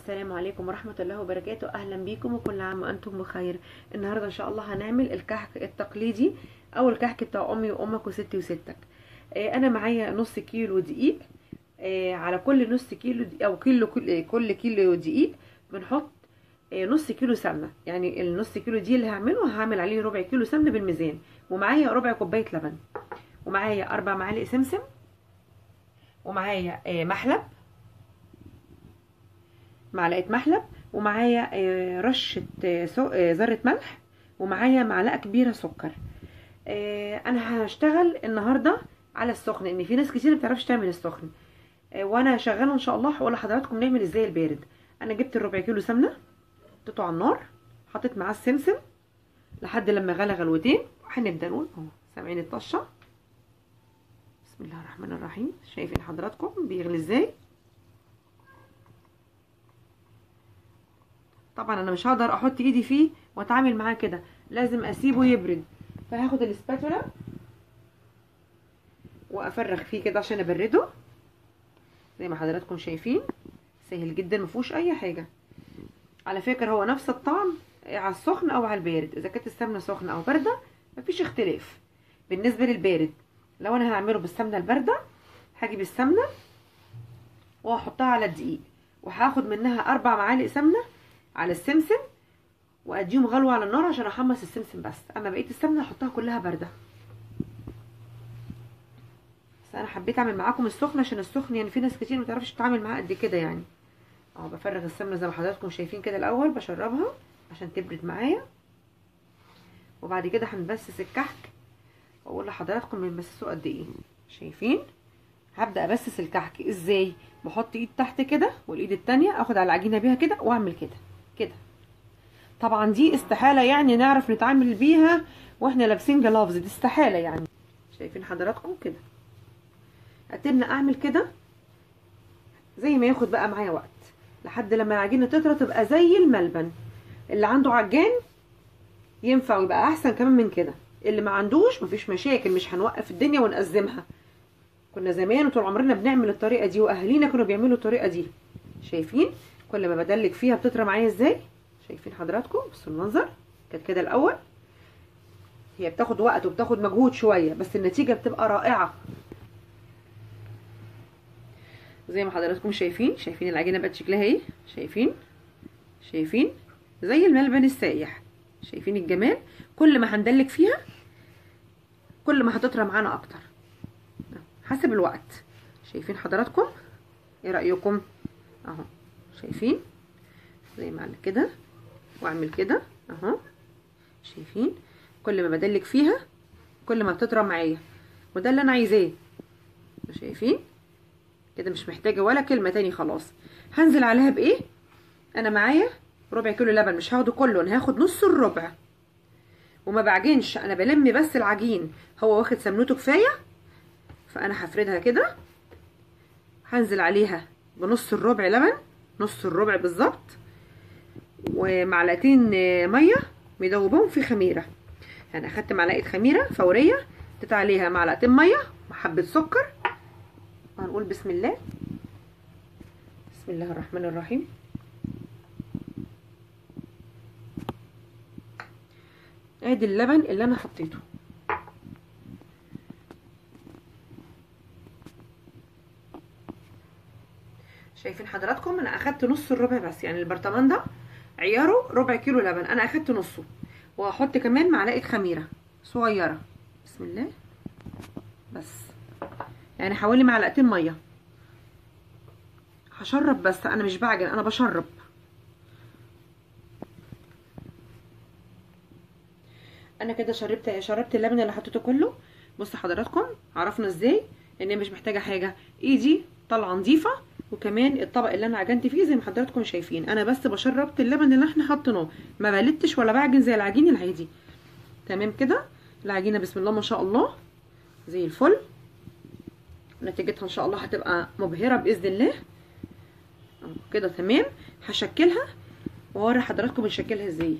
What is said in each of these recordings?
السلام عليكم ورحمة الله وبركاته أهلا بيكم وكل عام وأنتم بخير النهاردة إن شاء الله هنعمل الكحك التقليدي أو الكحك بتاع أمي وأمك وستي وستك آه، أنا معايا نص كيلو دقيق آه، على كل نص كيلو دقيق أو كيلو كل كل كيلو دقيق بنحط آه، نص كيلو سمنة يعني النص كيلو دي اللي هعمله هعمل عليه ربع كيلو سمنة بالميزان ومعايا ربع كوباية لبن ومعايا أربع معالق سمسم ومعايا آه، محلب معلقه محلب ومعايا آه، رشه آه، سو- آه، ذره ملح ومعايا معلقه كبيره سكر آه، انا هشتغل النهارده على السخن ان في ناس كتير ما بتعرفش تعمل السخن آه، وانا شغاله ان شاء الله هقول لحضراتكم نعمل ازاي البارد انا جبت الربع كيلو سمنه حطيته على النار حطيت معاه السمسم لحد لما غلى غلوتين وهنبدا نقول اهو سامعين الطشه بسم الله الرحمن الرحيم شايفين حضراتكم بيغلي ازاي طبعا انا مش هقدر احط ايدي فيه واتعامل معاه كده لازم اسيبه يبرد فهاخد الاسباتولا وافرغ فيه كده عشان ابرده زي ما حضراتكم شايفين سهل جدا مفيهوش اي حاجه على فكره هو نفس الطعم على السخن او على البارد اذا كانت السمنه سخنه او بارده مفيش اختلاف بالنسبه للبارد لو انا هعمله بالسمنه البارده هجيب السمنه وهحطها على الدقيق وهاخد منها اربع معالق سمنه على السمسم واديهم غلوه على النار عشان احمص السمسم بس اما بقيه السمنه احطها كلها بارده بس انا حبيت اعمل معاكم السخن عشان السخن يعني في ناس كتير ما تعرفش تتعامل معاه قد كده يعني اه بفرغ السمنه زي ما حضراتكم شايفين كده الاول بشربها عشان تبرد معايا وبعد كده هنبسس الكحك واقول لحضراتكم بنبسسه قد ايه شايفين هبدا ابسس الكحك ازاي بحط ايد تحت كده والايد التانية اخد على العجينه بيها كده واعمل كده كده طبعا دي استحاله يعني نعرف نتعامل بيها واحنا لابسين جلافز دي استحاله يعني شايفين حضراتكم كده اتبنى اعمل كده زي ما ياخد بقى معايا وقت لحد لما العجينه تطرى تبقى زي الملبن اللي عنده عجان ينفع ويبقى احسن كمان من كده اللي ما عندوش مفيش مشاكل مش هنوقف الدنيا ونأزمها كنا زمان وطول عمرنا بنعمل الطريقه دي واهالينا كانوا بيعملوا الطريقه دي شايفين كل ما بدلك فيها بتطرى معايا ازاي شايفين حضراتكم بصوا المنظر كانت كده الاول هي بتاخد وقت وبتاخد مجهود شويه بس النتيجه بتبقى رائعه زي ما حضراتكم شايفين شايفين العجينه بقت شكلها ايه شايفين شايفين زي الملبن السايح شايفين الجمال كل ما هندلك فيها كل ما هتطرى معانا اكتر حسب الوقت شايفين حضراتكم ايه رايكم اهو شايفين زي ما اعمل كده واعمل كده اهو شايفين كل ما بدلك فيها كل ما بتطرى معايا وده اللي انا عايزاه شايفين كده مش محتاجه ولا كلمه تاني خلاص هنزل عليها بايه انا معايا ربع كيلو لبن مش هاخده كله انا هاخد نص الربع وما بعجنش انا بلم بس العجين هو واخد سمنته كفايه فانا هفردها كده هنزل عليها بنص الربع لبن نص الربع بالظبط ومعلقتين ميه مدوبهم في خميره يعني اخدت معلقه خميره فوريه حطيت عليها معلقتين ميه وحبه سكر هنقول بسم الله بسم الله الرحمن الرحيم ادي اللبن اللي انا حطيته شايفين حضراتكم انا اخدت نص الربع بس يعني البرطمان ده عياره ربع كيلو لبن انا اخدت نصه وهحط كمان معلقه خميره صغيره بسم الله بس يعني حوالي معلقتين ميه هشرب بس انا مش بعجن انا بشرب انا كده شربت شربت اللبن اللي حطيته كله بصوا حضراتكم عرفنا ازاي ان هي مش محتاجه حاجه ايدي طالعه نظيفه وكمان الطبق اللي انا عجنت فيه زي ما حضراتكم شايفين انا بس بشربت اللبن اللي احنا حاطينه ما بلتش ولا بعجن زي العجين العادي تمام كده العجينه بسم الله ما شاء الله زي الفل نتيجتها ان شاء الله هتبقى مبهره باذن الله كده تمام هشكلها واوري حضراتكم بنشكلها ازاي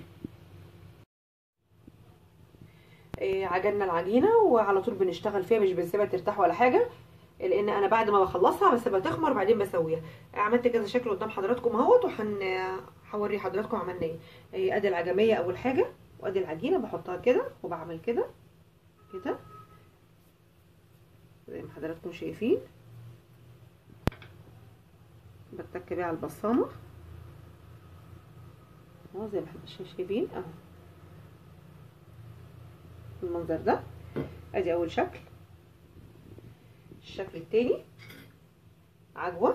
إيه عجننا العجينه وعلى طول بنشتغل فيها مش بنسيبها ترتاح ولا حاجه لان انا بعد ما بخلصها بسيبها تخمر بعدين بسويها عملت كذا شكل قدام حضراتكم اهوت وهن هوري حضراتكم عملنا ايه إيه، ادي العجميه اول حاجه وادي العجينه بحطها كده وبعمل كده كده زي ما حضراتكم شايفين بتك بيها على البصامه اهو زي ما احنا شايفين اهو المنظر ده ادي اول شكل الشكل التاني عجوه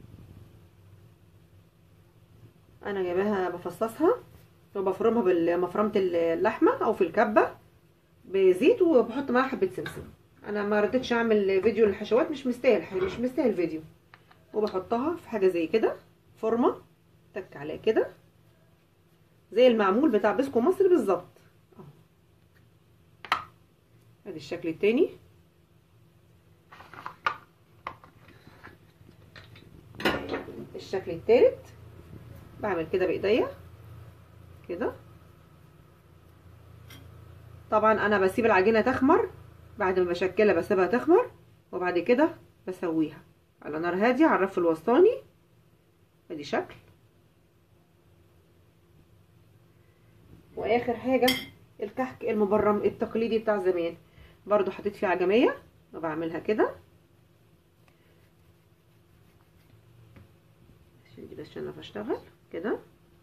انا جايباها بفصصها وبفرمها بالمفرمه اللحمه او في الكبه بزيت وبحط معاها حبه سمسم انا ما رضيتش اعمل فيديو للحشوات مش مستاهل مش مستاهل فيديو وبحطها في حاجه زي كده فورمه تك عليها كده زي المعمول بتاع بسكو مصر بالظبط اهو ادي الشكل التاني الشكل التالت بعمل كده بايديا كده طبعا انا بسيب العجينه تخمر بعد ما بشكلها بسيبها تخمر وبعد كده بسويها على نار هاديه على الرف الوسطاني ادي شكل واخر حاجه الكحك المبرم التقليدي بتاع زمان برضو حطيت فيه عجميه وبعملها كده عشان دي بس انا بشتغل كده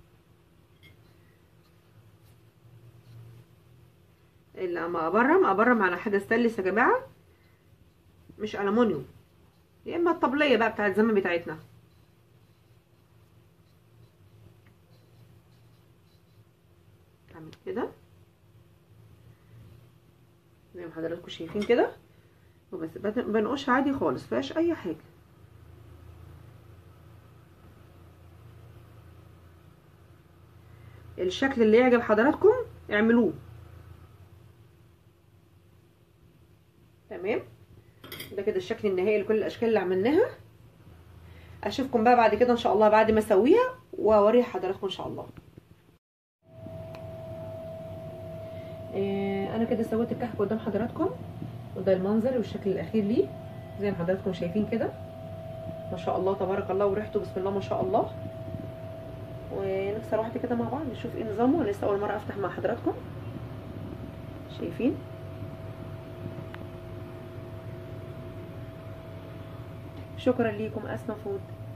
اللي اما ابرم ابرم على حاجه ستانلس يا جماعه مش الومنيوم يا اما الطبليه بقى بتاعت زمان بتاعتنا اعمل كده زي ما حضراتكم شايفين كده وبس بنقش عادي خالص مفيهاش اي حاجه الشكل اللي يعجب حضراتكم اعملوه تمام ده كده الشكل النهائي لكل الاشكال اللي عملناها اشوفكم بقى بعد كده ان شاء الله بعد ما اسويها واوريها حضراتكم ان شاء الله إيه انا كده سويت الكحك قدام حضراتكم وده المنظر والشكل الاخير ليه زي ما حضراتكم شايفين كده ما شاء الله تبارك الله وريحته بسم الله ما شاء الله ونكسر واحده كده مع بعض نشوف ايه نظامه انا لسه اول مره افتح مع حضراتكم شايفين شكرا ليكم اسماء فود